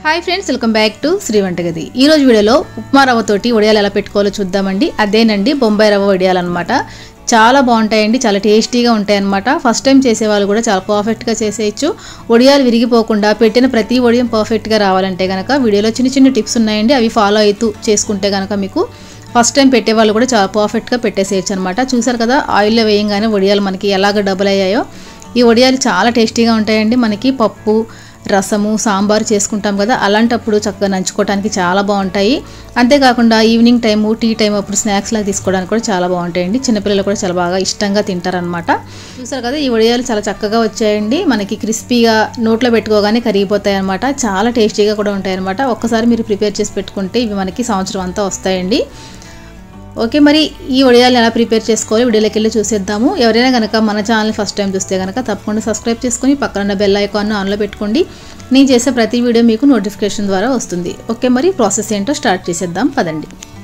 hi friends welcome back to Sri వంటగది ఈ రోజు వీడియోలో ఉప్మా రవ్వతోటి వడియాలు ఎలా పెట్టుకోవాలో చూద్దామండి అదేనండి బొంబాయి రవ్వ వడియాలు అనమాట చాలా బాగుంటాయండి చాలా టేస్టీగా ఉంటాయి అనమాట ఫస్ట్ టైం చేసేవాళ్ళు కూడా చాలా పర్ఫెక్ట్గా చేసేయచ్చు వడియాలు విరిగిపోకుండా పెట్టిన ప్రతి వడియం పర్ఫెక్ట్గా రావాలంటే కనుక వీడియోలో చిన్న చిన్న టిప్స్ ఉన్నాయండి అవి ఫాలో అవుతూ చేసుకుంటే కనుక మీకు ఫస్ట్ టైం పెట్టే వాళ్ళు కూడా చాలా పర్ఫెక్ట్గా పెట్టేసేయచ్చు అనమాట చూసారు కదా ఆయిల్లో వేయంగానే వడియాలు మనకి ఎలాగ డబుల్ అయ్యాయో ఈ వడియాలు చాలా టేస్టీగా ఉంటాయండి మనకి పప్పు రసము సాంబార్ చేసుకుంటాం కదా అలాంటప్పుడు చక్కగా నంచుకోవడానికి చాలా బాగుంటాయి అంతేకాకుండా ఈవినింగ్ టైము టీ టైం అప్పుడు స్నాక్స్ లాగా తీసుకోవడానికి కూడా చాలా బాగుంటాయండి చిన్నపిల్లలు కూడా చాలా బాగా ఇష్టంగా తింటారనమాట చూసారు కదా ఈ వడియాలు చాలా చక్కగా వచ్చాయండి మనకి క్రిస్పీగా నోట్లో పెట్టుకోగానే కరిగిపోతాయి అనమాట చాలా టేస్టీగా కూడా ఉంటాయి అనమాట ఒక్కసారి మీరు ప్రిపేర్ చేసి పెట్టుకుంటే ఇవి మనకి సంవత్సరం అంతా వస్తాయండి ఓకే మరి ఈ వడియాలను ఎలా ప్రిపేర్ చేసుకోవాలి వీడియోలోకి వెళ్ళి చూసేద్దాము ఎవరైనా కనుక మన ఛానల్ని ఫస్ట్ టైం చూస్తే కనుక తప్పకుండా సబ్స్క్రైబ్ చేసుకొని పక్కన ఉన్న బెల్ ఐకాన్ ఆన్లో పెట్టుకోండి నేను చేసే ప్రతి వీడియో మీకు నోటిఫికేషన్ ద్వారా వస్తుంది ఓకే మరి ప్రాసెస్ ఏంటో స్టార్ట్ చేసేద్దాం పదండి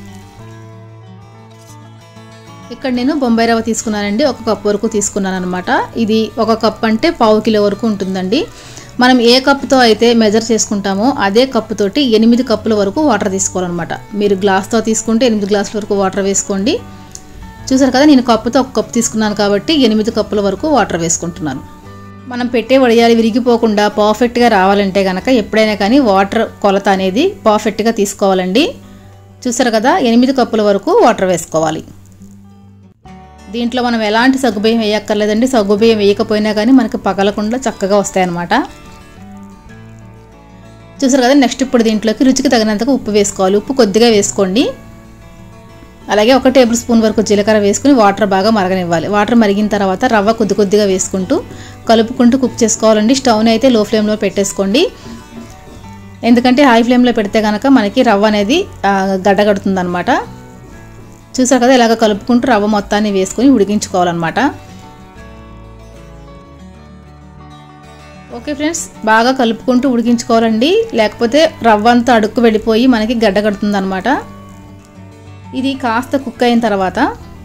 ఇక్కడ నేను బొంబాయి రవ్వ తీసుకున్నానండి ఒక కప్ వరకు తీసుకున్నాను అనమాట ఇది ఒక కప్ అంటే పావు కిలో వరకు ఉంటుందండి మనం ఏ కప్తో అయితే మెజర్ చేసుకుంటామో అదే కప్పుతోటి ఎనిమిది కప్పుల వరకు వాటర్ తీసుకోవాలన్నమాట మీరు గ్లాస్తో తీసుకుంటే ఎనిమిది గ్లాసుల వరకు వాటర్ వేసుకోండి చూసారు కదా నేను కప్పుతో ఒక కప్పు తీసుకున్నాను కాబట్టి ఎనిమిది కప్పుల వరకు వాటర్ వేసుకుంటున్నాను మనం పెట్టే వడియాలు విరిగిపోకుండా పర్ఫెక్ట్గా రావాలంటే కనుక ఎప్పుడైనా కానీ వాటర్ కొలత అనేది పర్ఫెక్ట్గా తీసుకోవాలండి చూసారు కదా ఎనిమిది కప్పుల వరకు వాటర్ వేసుకోవాలి దీంట్లో మనం ఎలాంటి సగ్గుబియ్యం వేయక్కర్లేదండి సగ్గుబియ్యం వేయకపోయినా కానీ మనకి పగలకుండా చక్కగా వస్తాయన్నమాట చూసారు కదా నెక్స్ట్ ఇప్పుడు దీంట్లోకి రుచికి తగినంతగా ఉప్పు వేసుకోవాలి ఉప్పు కొద్దిగా వేసుకోండి అలాగే ఒక టేబుల్ స్పూన్ వరకు జీలకర్ర వేసుకుని వాటర్ బాగా మరగనివ్వాలి వాటర్ మరిగిన తర్వాత రవ్వ కొద్ది కొద్దిగా వేసుకుంటూ కలుపుకుంటూ కుక్ చేసుకోవాలండి స్టవ్ని అయితే లో ఫ్లేమ్లో పెట్టేసుకోండి ఎందుకంటే హై ఫ్లేమ్లో పెడితే కనుక మనకి రవ్వ అనేది గడ్డగడుతుంది అనమాట చూసారు కదా ఇలాగ కలుపుకుంటూ రవ్వ మొత్తాన్ని వేసుకొని ఉడికించుకోవాలన్నమాట ఓకే ఫ్రెండ్స్ బాగా కలుపుకుంటూ ఉడికించుకోవాలండి లేకపోతే రవ్వ అంతా అడుక్కు వెళ్ళిపోయి మనకి గడ్డ కడుతుంది అనమాట ఇది కాస్త కుక్ అయిన తర్వాత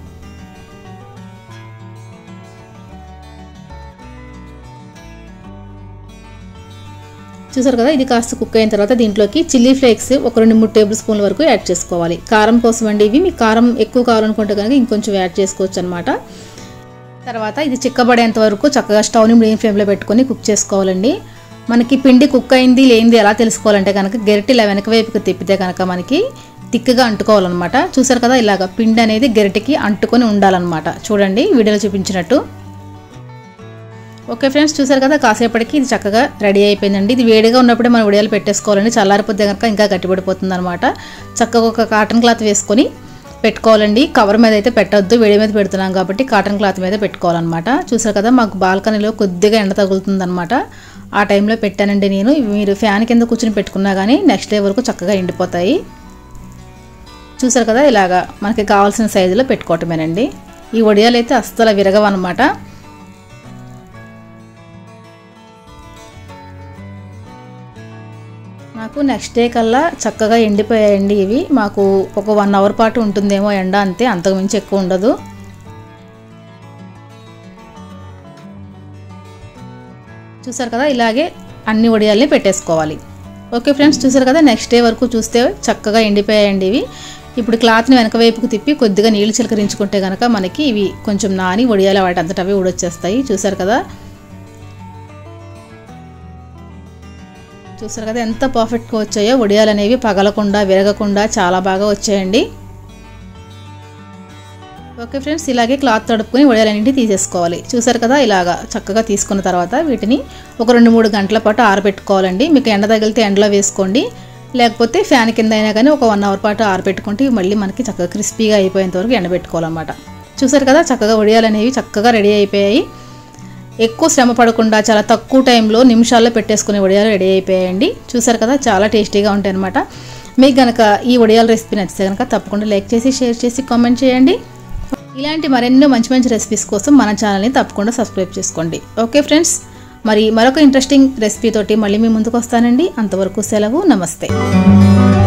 చూసారు కదా ఇది కాస్త కుక్ అయిన తర్వాత దీంట్లోకి చిల్లీ ఫ్లేక్స్ ఒక రెండు మూడు టేబుల్ స్పూన్ల వరకు యాడ్ చేసుకోవాలి కారం కోసం అండి ఇవి మీకు కారం ఎక్కువ కావాలనుకుంటే కనుక ఇంకొంచెం యాడ్ చేసుకోవచ్చు అనమాట తర్వాత ఇది చిక్కబడేంత వరకు చక్కగా స్టవ్ని మీడియం ఫ్లేమ్లో పెట్టుకొని కుక్ చేసుకోవాలండి మనకి పిండి కుక్ అయింది లేనిది ఎలా తెలుసుకోవాలంటే కనుక గెరిటిలా వెనక వైపుకి తిప్పితే కనుక మనకి తిక్కగా అంటుకోవాలన్నమాట చూసారు కదా ఇలాగ పిండి అనేది గెరిటికి అంటుకొని ఉండాలన్నమాట చూడండి వీడియోలో చూపించినట్టు ఓకే ఫ్రెండ్స్ చూసారు కదా కాసేపటికి ఇది చక్కగా రెడీ అయిపోయిందండి ఇది వేడిగా ఉన్నప్పుడే మనం ఉడియాలు పెట్టేసుకోవాలండి చల్లారిపోతే కనుక ఇంకా గట్టిపడిపోతుంది అనమాట చక్కగా ఒక కాటన్ క్లాత్ వేసుకొని పెట్టుకోవాలండి కవర్ మీద అయితే పెట్టొద్దు వేడి మీద పెడుతున్నాం కాబట్టి కాటన్ క్లాత్ మీద పెట్టుకోవాలన్నమాట చూసారు కదా మాకు బాల్కనీలో కొద్దిగా ఎండ తగులుతుందన్నమాట ఆ టైంలో పెట్టానండి నేను మీరు ఫ్యాన్ కింద కూర్చుని పెట్టుకున్నా కానీ నెక్స్ట్ డే వరకు చక్కగా ఎండిపోతాయి చూసారు కదా ఇలాగా మనకి కావాల్సిన సైజులో పెట్టుకోవటమేనండి ఈ వడియాలు అయితే అస్సలు విరగవన్నమాట నాకు నెక్స్ట్ డే కల్లా చక్కగా ఎండిపోయాయండి ఇవి మాకు ఒక వన్ అవర్ పాటు ఉంటుందేమో ఎండ అంతే అంతకుమించి ఎక్కువ ఉండదు చూసారు కదా ఇలాగే అన్ని వడియాల్ని పెట్టేసుకోవాలి ఓకే ఫ్రెండ్స్ చూసారు కదా నెక్స్ట్ డే వరకు చూస్తే చక్కగా ఎండిపోయాయండి ఇవి ఇప్పుడు క్లాత్ని వెనక వైపుకు తిప్పి కొద్దిగా నీళ్లు చిలకరించుకుంటే కనుక మనకి ఇవి కొంచెం నాని వడియాలు వాటి అంతటా అవి ఊడొచ్చేస్తాయి చూసారు కదా చూసారు కదా ఎంత పర్ఫెక్ట్గా వచ్చాయో వడియాలు అనేవి పగలకుండా విరగకుండా చాలా బాగా వచ్చాయండి ఓకే ఫ్రెండ్స్ ఇలాగే క్లాత్ తడుపుకొని వడియాలన్నింటినీ తీసేసుకోవాలి చూసారు కదా ఇలాగా చక్కగా తీసుకున్న తర్వాత వీటిని ఒక రెండు మూడు గంటల పాటు ఆరబెట్టుకోవాలండి మీకు ఎండ తగిలితే ఎండలో వేసుకోండి లేకపోతే ఫ్యాన్ కింద అయినా కానీ ఒక వన్ అవర్ పాటు ఆరబెట్టుకుంటే మళ్ళీ మనకి చక్కగా క్రిస్పీగా అయిపోయేంత వరకు ఎండబెట్టుకోవాలన్నమాట చూసారు కదా చక్కగా వడియాలు అనేవి చక్కగా రెడీ అయిపోయాయి ఎక్కువ శ్రమ పడకుండా చాలా తక్కువ టైంలో నిమిషాల్లో పెట్టేసుకునే వడియాలు రెడీ అయిపోయాయండి చూసారు కదా చాలా టేస్టీగా ఉంటాయి అనమాట మీకు కనుక ఈ వడియాల రెసిపీ నచ్చితే కనుక తప్పకుండా లైక్ చేసి షేర్ చేసి కామెంట్ చేయండి ఇలాంటి మరెన్నో మంచి మంచి రెసిపీస్ కోసం మన ఛానల్ని తప్పకుండా సబ్స్క్రైబ్ చేసుకోండి ఓకే ఫ్రెండ్స్ మరి మరొక ఇంట్రెస్టింగ్ రెసిపీ తోటి మళ్ళీ మీ ముందుకు వస్తానండి అంతవరకు సెలవు నమస్తే